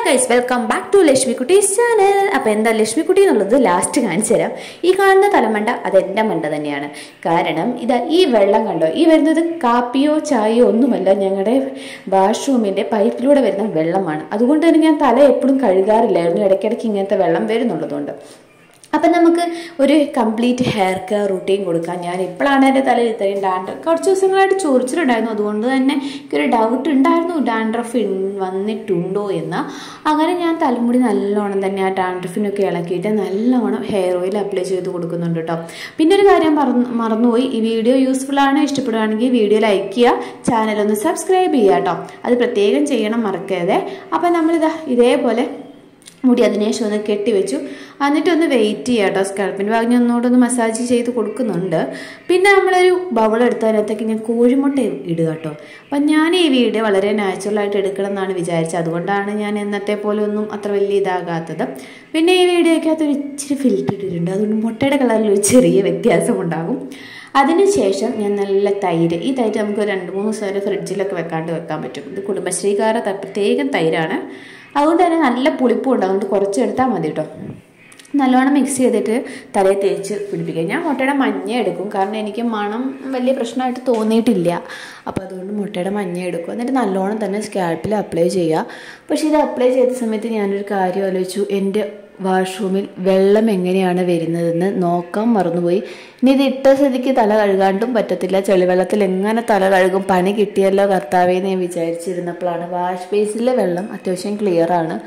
guys welcome back to ലക്ഷ്മിക്കുട്ടീസ് channel അപ്പോൾ എന്താ ലക്ഷ്മിക്കുട്ടി എന്നുള്ളത് ലാസ്റ്റ് കാണിച്ചു തരാം ഈ കാണുന്ന തലമണ്ട അത് എൻ്റെ മണ്ട തന്നെയാണ് കാരണം ഇതാ ഈ വെള്ളം കണ്ടോ ഈ വരുന്നത് കാപ്പിയോ ചായയോ ഒന്നുമല്ല ഞങ്ങളുടെ വാഷ്റൂമിൻ്റെ പൈപ്പിലൂടെ വരുന്ന വെള്ളമാണ് അതുകൊണ്ട് തന്നെ ഞാൻ തല എപ്പോഴും കഴുകാറില്ലായിരുന്നു ഇടയ്ക്കിടയ്ക്ക് ഇങ്ങനത്തെ വെള്ളം വരുന്നുള്ളതുകൊണ്ട് അപ്പം നമുക്ക് ഒരു കംപ്ലീറ്റ് ഹെയർ കെയർ റൂട്ടീൻ കൊടുക്കാം ഞാൻ ഇപ്പോഴാണ് എൻ്റെ തലയിൽ ഇത്രയും ഡാൻഡ്രഫ് കുറച്ച് ദിവസങ്ങളായിട്ട് ചൊറിച്ചിലുണ്ടായിരുന്നു അതുകൊണ്ട് തന്നെ എനിക്കൊരു ഡൗട്ട് ഉണ്ടായിരുന്നു ഡാൻഡ്രഫ് വന്നിട്ടുണ്ടോ എന്ന് അങ്ങനെ ഞാൻ തലമുടി നല്ലോണം തന്നെ ആ ഡാൻഡ്രഫിനൊക്കെ ഇളക്കിയിട്ട് നല്ലോണം ഹെയർ ഓയിൽ അപ്ലൈ ചെയ്ത് കൊടുക്കുന്നുണ്ട് കേട്ടോ പിന്നെ ഒരു കാര്യം മറന്നു മറന്നുപോയി ഈ വീഡിയോ യൂസ്ഫുൾ ആണ് ഇഷ്ടപ്പെടുകയാണെങ്കിൽ വീഡിയോ ലൈക്ക് ചെയ്യുക ചാനൽ ഒന്ന് സബ്സ്ക്രൈബ് ചെയ്യുക കേട്ടോ അത് പ്രത്യേകം ചെയ്യണം മറക്കരുത് അപ്പം നമ്മളിതാ ഇതേപോലെ മുടി അതിനുശേഷം ഒന്ന് കെട്ടിവെച്ചു എന്നിട്ടൊന്ന് വെയിറ്റ് ചെയ്യുക കേട്ടോ സ്കാൽപ്പിൻ്റെ ഭാഗം ഞാൻ ഒന്നുകൂടെ ഒന്ന് മസാജ് ചെയ്ത് കൊടുക്കുന്നുണ്ട് പിന്നെ നമ്മളൊരു ബൗൾ എടുത്തതിനകത്തേക്ക് ഞാൻ കോഴിമുട്ട ഇടുക കേട്ടോ അപ്പം ഞാൻ ഈ വീഡിയോ വളരെ നാച്ചുറലായിട്ട് എടുക്കണം എന്നാണ് വിചാരിച്ചത് അതുകൊണ്ടാണ് ഞാൻ എന്നത്തെ പോലെ ഒന്നും അത്ര വലിയ ഇതാകാത്തത് പിന്നെ ഈ വീഡിയോയ്ക്കകത്ത് ഒരു ഇച്ചിരി ഫിൽറ്റർ ഇട്ടിട്ടുണ്ട് അതുകൊണ്ട് മുട്ടയുടെ കളറിൽ ഒരു ചെറിയ വ്യത്യാസമുണ്ടാകും അതിനുശേഷം ഞാൻ നല്ല തൈര് ഈ തൈര് നമുക്ക് രണ്ട് മൂന്ന് ദിവസം വരെ ഫ്രിഡ്ജിലൊക്കെ വെക്കാണ്ട് വെക്കാൻ പറ്റും ഇത് കുടുംബശ്രീകാരുടെ പ്രത്യേകം തൈരാണ് അതുകൊണ്ട് തന്നെ നല്ല പുളിപ്പും ഉണ്ട് അതുകൊണ്ട് കുറച്ച് എടുത്താൽ മതി കേട്ടോ നല്ലോണം മിക്സ് ചെയ്തിട്ട് തലയിൽ തേച്ച് പിടിപ്പിക്കുക ഞാൻ മുട്ടയുടെ മഞ്ഞ എടുക്കും കാരണം എനിക്ക് മണം വലിയ പ്രശ്നമായിട്ട് തോന്നിയിട്ടില്ല അപ്പോൾ അതുകൊണ്ട് മുട്ടയുടെ മഞ്ഞ എടുക്കും എന്നിട്ട് നല്ലോണം തന്നെ സ്കാൽപ്പിൽ അപ്ലൈ ചെയ്യുക പക്ഷേ ഇത് അപ്ലൈ ചെയ്ത സമയത്ത് ഞാനൊരു കാര്യം ആലോചിച്ചു എൻ്റെ വാഷ്റൂമിൽ വെള്ളം എങ്ങനെയാണ് വരുന്നതെന്ന് നോക്കാൻ മറന്നുപോയി ഇനി ഇത് ഇട്ട സ്ഥിതിക്ക് തല കഴുകാണ്ടും പറ്റത്തില്ല ചെളിവെള്ളത്തിൽ എങ്ങനെ തല കഴുകും പണി കിട്ടിയല്ലോ കർത്താവേന്ന് ഞാൻ വിചാരിച്ചിരുന്നപ്പോഴാണ് വാഷ് ബേസിലെ വെള്ളം അത്യാവശ്യം ക്ലിയർ ആണ്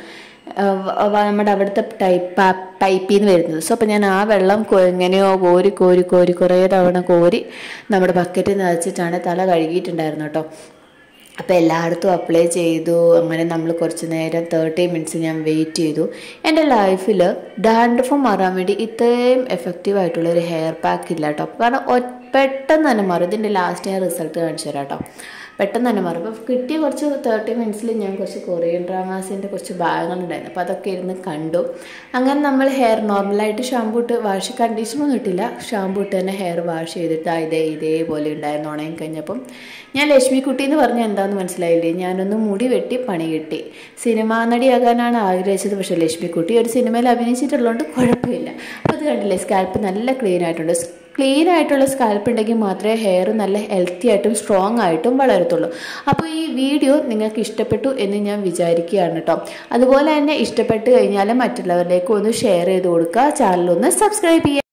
നമ്മുടെ അവിടുത്തെ ടൈപ്പ് പൈപ്പിൽ നിന്ന് വരുന്നത് സോ അപ്പോൾ ഞാൻ ആ വെള്ളം എങ്ങനെയോ കോരി കോരി കോരി കുറേ തവണ കോരി നമ്മുടെ ബക്കറ്റിൽ നിറച്ചിട്ടാണ് തല കഴുകിയിട്ടുണ്ടായിരുന്നു കേട്ടോ അപ്പോൾ എല്ലായിടത്തും അപ്ലൈ ചെയ്തു അങ്ങനെ നമ്മൾ കുറച്ച് നേരം തേർട്ടി മിനിറ്റ്സ് ഞാൻ വെയിറ്റ് ചെയ്തു എൻ്റെ ലൈഫിൽ ഡാൻഡ്രഫ് മാറാൻ വേണ്ടി ഇത്രയും എഫക്റ്റീവ് ആയിട്ടുള്ള ഒരു ഹെയർ പാക്ക് ഇല്ല കേട്ടോ കാരണം പെട്ടെന്ന് തന്നെ മാറും ഇതിൻ്റെ ലാസ്റ്റ് ഞാൻ റിസൾട്ട് കാണിച്ചു തരാം കേട്ടോ പെട്ടെന്ന് തന്നെ മാറും അപ്പോൾ കിട്ടിയ കുറച്ച് തേർട്ടി മിനിറ്റ്സിൽ ഞാൻ കുറച്ച് കൊറിയൻ ഡ്രാമാസിൻ്റെ കുറച്ച് ഭാഗങ്ങളുണ്ടായിരുന്നു അപ്പോൾ അതൊക്കെ ഇരുന്ന് കണ്ടു അങ്ങനെ നമ്മൾ ഹെയർ നോർമലായിട്ട് ഷാമ്പൂ ഇട്ട് വാഷ് കണ്ടീഷനൊന്നും ഇട്ടില്ല ഷാമ്പൂ ഇട്ട് തന്നെ ഹെയർ വാഷ് ചെയ്തിട്ട് ഇതേ ഇതേപോലെ ഉണ്ടായിരുന്നു ഉണങ്ങി കഴിഞ്ഞപ്പം ഞാൻ ലക്ഷ്മി കുട്ടി എന്ന് പറഞ്ഞാൽ എന്താണെന്ന് മനസ്സിലായില്ലേ ഞാനൊന്ന് മുടി വെട്ടി പണി കിട്ടി സിനിമാ നടിയാകാനാണ് ആഗ്രഹിച്ചത് പക്ഷേ ലക്ഷ്മി കുട്ടി ഒരു സിനിമയിൽ അഭിനയിച്ചിട്ടുള്ളതുകൊണ്ട് കുഴപ്പമില്ല അപ്പോൾ അത് കണ്ടില്ലേ സ്കാൽപ്പ് നല്ല ക്ലീൻ ആയിട്ടുണ്ട് ക്ലീൻ ആയിട്ടുള്ള സ്കാൽപ്പ് ഉണ്ടെങ്കിൽ മാത്രമേ ഹെയർ നല്ല ഹെൽത്തി ആയിട്ടും സ്ട്രോങ് ആയിട്ടും വളരത്തുള്ളൂ അപ്പോൾ ഈ വീഡിയോ നിങ്ങൾക്ക് ഇഷ്ടപ്പെട്ടു എന്ന് ഞാൻ വിചാരിക്കുകയാണ് കേട്ടോ അതുപോലെ തന്നെ ഇഷ്ടപ്പെട്ട് കഴിഞ്ഞാൽ മറ്റുള്ളവരിലേക്ക് ഒന്ന് ഷെയർ ചെയ്ത് കൊടുക്കുക ചാനലൊന്ന് സബ്സ്ക്രൈബ് ചെയ്യുക